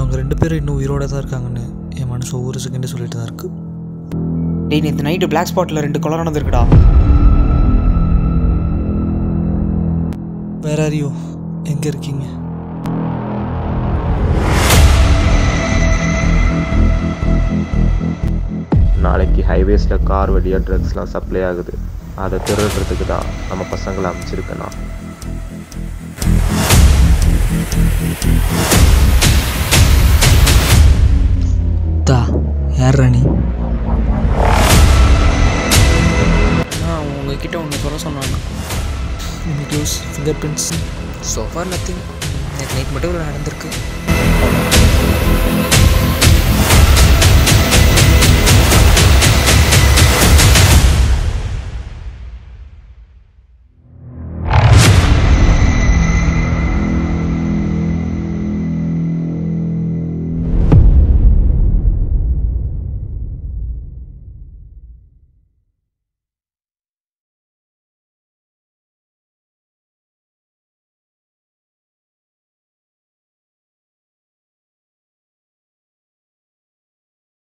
அவங்க ரெண்டு பேரும் இன்னும் உயிரோட தான் இருக்காங்கன்னு என் மனசு ஒவ்வொரு செகண்டும் சொல்லிட்டு தான் இருக்கு டேய் நேற்று நைட்டு பிளாக் ஸ்பாட்டில் ரெண்டு கொலை நடந்திருக்குடா வேற அறியோ எங்கே இருக்கீங்க நாளைக்கு ஹைவேஸில் கார் வழியாக ட்ரக்ஸ்லாம் சப்ளை ஆகுது அதை திருடுறதுக்கு தான் நம்ம பசங்களை அமைச்சிருக்கேண்ணா தா யார் ராணி நான் உங்ககிட்ட ஒன்று சொல்ல சொன்னாங்க close finger prints so far nothing நேற்று நைட் மட்டும் இவ்வளோ நடந்திருக்கு